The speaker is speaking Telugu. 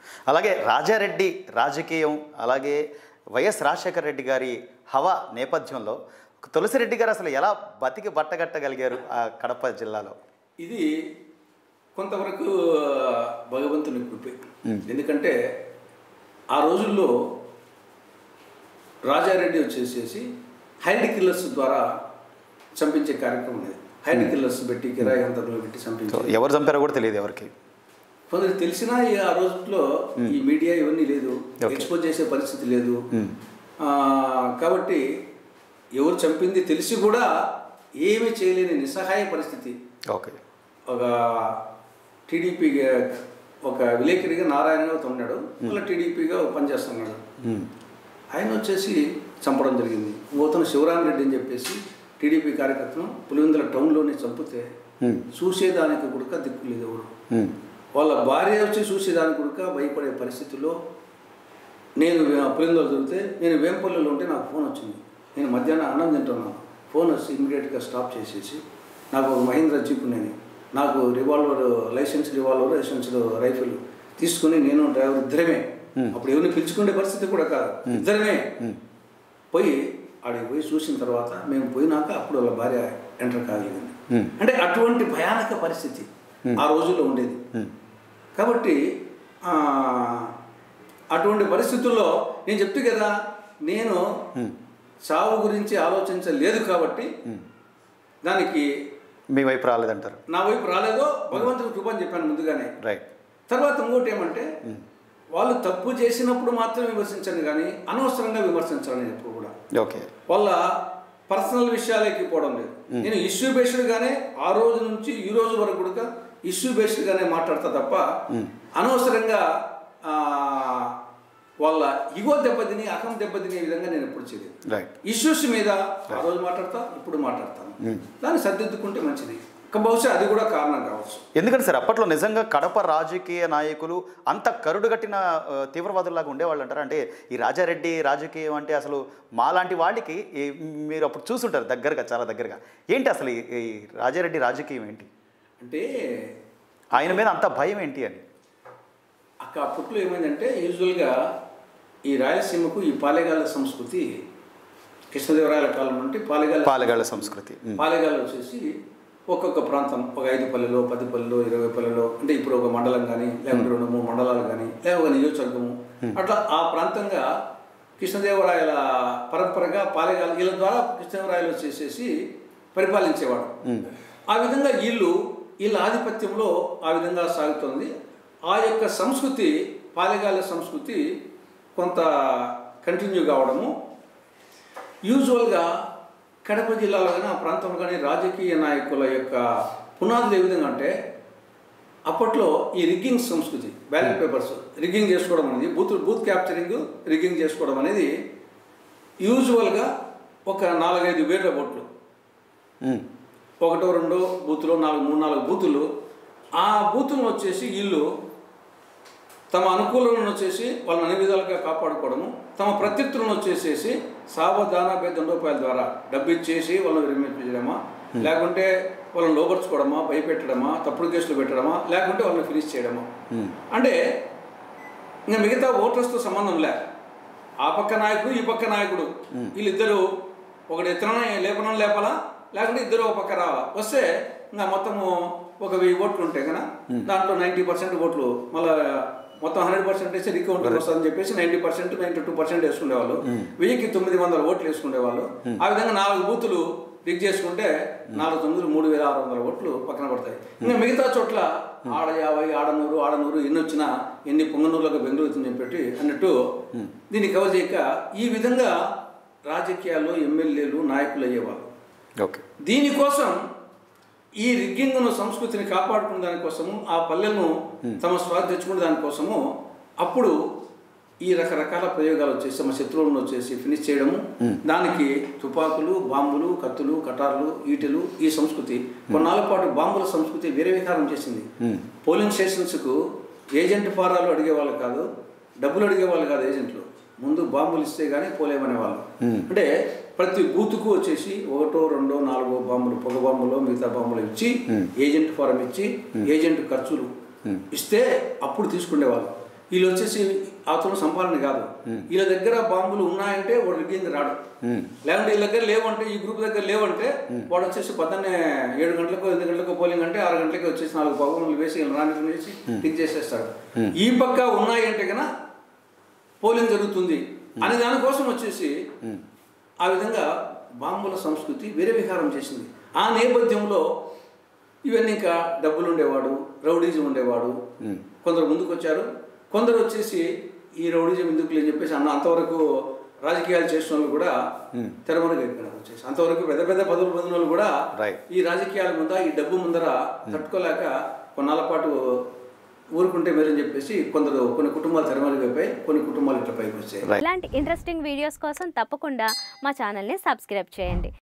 అలాగే రాజారెడ్డి రాజకీయం అలాగే వైఎస్ రాజశేఖర రెడ్డి గారి హవా నేపథ్యంలో తులసిరెడ్డి గారు అసలు ఎలా బతికి బట్టగట్టగలిగారు ఆ కడప జిల్లాలో ఇది కొంతవరకు భగవంతుని కృపే ఎందుకంటే ఆ రోజుల్లో రాజారెడ్డి వచ్చేసేసి హైడ్ కిల్లర్స్ ద్వారా చంపించే కార్యక్రమం అనేది హైడ్ కిల్లర్స్ పెట్టి కిరాయి అంతకులు పెట్టి సో చంపించే ఎవరు చంపారో కూడా తెలియదు ఎవరికి కొందరు తెలిసినా ఈ ఆ రోజుల్లో ఈ మీడియా ఇవన్నీ లేదు Okay. ఎక్స్పోజ్ చేసే పరిస్థితి లేదు ఆ, కాబట్టి ఎవరు చంపింది తెలిసి కూడా ఏమీ చేయలేని నిస్సహాయ పరిస్థితి ఓకే ఒక టీడీపీ ఒక విలేకరిగా నారాయణగా ఉన్నాడు మళ్ళీ టీడీపీగా పనిచేస్తున్నాడు ఆయన వచ్చేసి చంపడం జరిగింది నూతన శివరాం రెడ్డి అని చెప్పేసి టీడీపీ కార్యకర్తను పులివెందుల టౌన్లోనే చంపితే చూసేదానికి కూడా దిక్కు లేదు ఎవరు వాళ్ళ భార్య వచ్చి చూసేదానికి కూడా భయపడే పరిస్థితుల్లో నేను పులిందలో దొరికితే నేను వేంపల్లిలో ఉంటే నాకు ఫోన్ వచ్చింది నేను మధ్యాహ్నం అన్నం తింటున్నాను ఫోన్ వచ్చి ఇమీడియట్గా స్టాప్ చేసేసి నాకు ఒక మహీంద్రా జీప్ ఉండేది నాకు revolver license revolver license rifle తీసుకుని నేను డ్రైవర్ ఇద్దరమే అప్పుడు ఎవరిని పిలుచుకునే పరిస్థితి కూడా కాదు ఇద్దరమే పోయి ఆడికి పోయి చూసిన తర్వాత మేము పోయినాక అప్పుడు వాళ్ళ భార్య ఎంటర్ కాగలిగింది అంటే అటువంటి భయానక పరిస్థితి ఆ రోజుల్లో ఉండేది కాబట్టి ఆ, అటువంటి పరిస్థితుల్లో నేను చెప్తూ కదా నేను చావు గురించి ఆలోచించలేదు కాబట్టి దానికి మీ వైపు రాలేదంటారు నా వైపు రాలేదో భగవంతుడి కృప అని చెప్పాను ముందుగానే రైట్ తర్వాత ఇంకోటి ఏమంటే వాళ్ళు తప్పు చేసినప్పుడు మాత్రమే విమర్శించండి కానీ అనవసరంగా విమర్శించాలని ఎప్పుడు కూడా ఓకే వాళ్ళ పర్సనల్ విషయాలకి పోవడం లేదు నేను ఇష్యూ బేస్డ్గానే ఆ రోజు నుంచి ఈ రోజు వరకు కూడా ఇష్యూ బేస్డ్గానే మాట్లాడతా తప్ప అనవసరంగా ఆ, వాళ్ళ ఇగో దెబ్బతిని అహం దెబ్బతినే విధంగా నేను ఎప్పుడు చేయలేదు రైట్ ఇష్యూస్ మీద ఆ రోజు మాట్లాడతా ఇప్పుడు మాట్లాడతాను దాన్ని సర్దిద్దుకుంటే మంచిది ఇంకా బహుశా అది కూడా కారణం కావచ్చు ఎందుకంటే సార్ అప్పట్లో నిజంగా కడప రాజకీయ నాయకులు అంత కరుడుగట్టిన ఆ, తీవ్రవాదుల్లాగా ఉండేవాళ్ళు అంటారు అంటే ఈ రాజారెడ్డి రాజకీయం అంటే అసలు మాలాంటి వాళ్ళకి ఈ మీరు అప్పుడు చూసుంటారు దగ్గరగా చాలా దగ్గరగా ఏంటి అసలు ఈ- ఈ రాజారెడ్డి రాజకీయం ఏంటి అంటే ఆయన మీద అంత భయం ఏంటి అని అక్క అప్పట్లో ఏమైందంటే యూజువల్గా ఈ రాయలసీమకు ఈ పాలెగాల సంస్కృతి కృష్ణదేవరాయల కాలం నుండి పాలెగాల పాలగాళ్ళ సంస్కృతి ఉమ్. పాలెగాలు వచ్చేసి ఒక్కొక్క ప్రాంతం ఒక ఐదు పల్లెలో పది పల్లెలో ఇరవై పల్లెలో అంటే ఇప్పుడు ఒక మండలం కానీ లేకపోతే రెండు మూడు మండలాలు కానీ లేదా ఒక నియోజకవర్గము అట్లా ఆ ప్రాంతంగా కృష్ణదేవరాయల పరంపరగా పాలెగాలు వీళ్ళ ద్వారా కృష్ణదేవరాయలు వచ్చేసేసి పరిపాలించేవాడు ఆ విధంగా వీళ్ళు వీళ్ళ ఆధిపత్యంలో ఆ విధంగా సాగుతుంది ఆ యొక్క సంస్కృతి పాలెగాల సంస్కృతి కొంత కంటిన్యూ కావడము యూజువల్గా కడప జిల్లాలో కానీ ఆ ప్రాంతంలో కానీ రాజకీయ నాయకుల యొక్క పునాదులు ఏ విధంగా అంటే అప్పట్లో ఈ రిగ్గింగ్ సంస్కృతి బ్యాలెట్ పేపర్స్ రిగ్గింగ్ చేసుకోవడం అనేది బూత్ బూత్ క్యాప్చరింగ్ రిగ్గింగ్ చేసుకోవడం అనేది యూజువల్గా ఒక నాలుగైదు వేల ఓట్లు ఉమ్. ఒకటో రెండో బూతులు నాలుగు మూడు నాలుగు బూతులు ఆ బూతులను వచ్చేసి వీళ్ళు తమ అనుకూలను వచ్చేసి వాళ్ళని అన్ని విధాలుగా కాపాడుకోవడము తమ ప్రత్యర్థులను వచ్చేసేసి సావధాన దండోపాయాల ద్వారా డబ్బు ఇచ్చేసి వాళ్ళని విరమించడమా లేకుంటే వాళ్ళని లోపరుచుకోవడమా భయపెట్టడమా తప్పుడు కేసులు పెట్టడమా లేకుంటే వాళ్ళని ఫినిష్ చేయడమా అంటే ఇంకా మిగతా ఓటర్స్తో సంబంధం లే ఆ పక్క నాయకుడు ఈ పక్క నాయకుడు వీళ్ళిద్దరు ఒకటి ఎత్తనని లేపనం లేపాలా లేకుంటే ఇద్దరు ఒక పక్క రావాలా వస్తే ఇంకా మొత్తము ఒక వెయ్యి ఓట్లు ఉంటాయి కదా దాంట్లో నైంటీ పర్సెంట్ ఓట్లు మళ్ళీ మొత్తం హండ్రెడ్ పర్సెంట్ వేసి రికౌంటర్ వస్తుందని చెప్పేసి ninety percent ninety two percent వేసుకునేవాళ్ళు వెయ్యికి తొమ్మిది వందల ఓట్లు వేసుకునేవాళ్ళు ఆ విధంగా నాలుగు బూతులు రిక్ చేసుకుంటే నాలుగు తొమ్మిది మూడు వేల ఆరు వందల ఓట్లు పక్కన పడతాయి ఇంకా మిగతా చోట్ల ఆడ యాభై ఆడనూరు ఆడనూరు ఎన్ని వచ్చినా ఎన్ని పొంగనూరులకు బెంగళూరు చెప్పి అన్నట్టు దీన్ని కవర్ చేయక ఈ విధంగా రాజకీయాల్లో ఎమ్మెల్యేలు నాయకులు అయ్యేవాళ్ళు ఓకే దీనికోసం ఈ రిగ్గింగ్ను సంస్కృతిని కాపాడుకునే దానికోసము ఆ పల్లెలను తమ స్వాధి తెచ్చుకునే దానికోసము అప్పుడు ఈ రకరకాల ప్రయోగాలు వచ్చేసి మా శత్రువులను వచ్చేసి ఫినిష్ చేయడము దానికి తుపాకులు బాంబులు కత్తులు కటార్లు ఈటెలు ఈ సంస్కృతి కొన్నాళ్ళ పాటు బాంబుల సంస్కృతి వేరే వికారం చేసింది పోలింగ్ స్టేషన్స్కు ఏజెంట్ ఫారాలు అడిగేవాళ్ళు కాదు డబ్బులు అడిగేవాళ్ళు కాదు ఏజెంట్లు ముందు బాంబులు ఇస్తే గానీ పోలేమనే వాళ్ళు అంటే ప్రతి బూత్కు వచ్చేసి ఒకటో రెండో నాలుగో బాంబులు పొగ బాంబులు మిగతా బాంబులు ఇచ్చి ఏజెంట్ ఫారం ఇచ్చి ఏజెంట్ ఖర్చులు ఇస్తే అప్పుడు తీసుకునేవాళ్ళు వీళ్ళు వచ్చేసి అతను సంపాదన కాదు వీళ్ళ దగ్గర బాంబులు ఉన్నాయంటే వాడు రిగ్గింది రాడు ఉమ్. లేకుంటే వీళ్ళ దగ్గర లేవంటే ఈ గ్రూప్ దగ్గర లేవంటే వాడు వచ్చేసి పొద్దున్నే ఏడు గంటలకు ఎనిమిది గంటలకు పోలింగ్ అంటే ఆరు గంటలకి వచ్చేసి నాలుగు పగములు వేసి వీళ్ళని రాని వేసి టిక్ చేసేస్తాడు ఈ పక్క ఉన్నాయి అంటే కనుక పోలింగ్ జరుగుతుంది అనే దానికోసం వచ్చేసి ఆ విధంగా బాంబుల సంస్కృతి వేరే విహారం చేసింది ఆ నేపథ్యంలో ఇవన్నీ ఇంకా డబ్బులు ఉండేవాడు రౌడీజం ఉండేవాడు కొందరు ముందుకు వచ్చారు కొందరు వచ్చేసి ఈ రౌడీజం ఎందుకు అని చెప్పేసి అన్న అంతవరకు రాజకీయాలు చేసిన వాళ్ళు కూడా తెరమరుగు అయిపోయినారు వచ్చేసి అంతవరకు పెద్ద పెద్ద పదవులు పొందిన వాళ్ళు కూడా Right. ఈ రాజకీయాల ముంద ఈ డబ్బు ముందర తట్టుకోలేక కొన్నాళ్ళ పాటు ఊరుకుంటే మేరని చెప్పేసి కొందరు కొన్ని కుటుంబాలు తెరమరుగైపోయి కొన్ని కుటుంబాలు ఇట్లా పైకి వచ్చాయి రైట్ ఇలాంటి ఇంట్రెస్టింగ్ వీడియోస్ కోసం తప్పకుండా మా ఛానల్ని సబ్స్క్రైబ్ చేయండి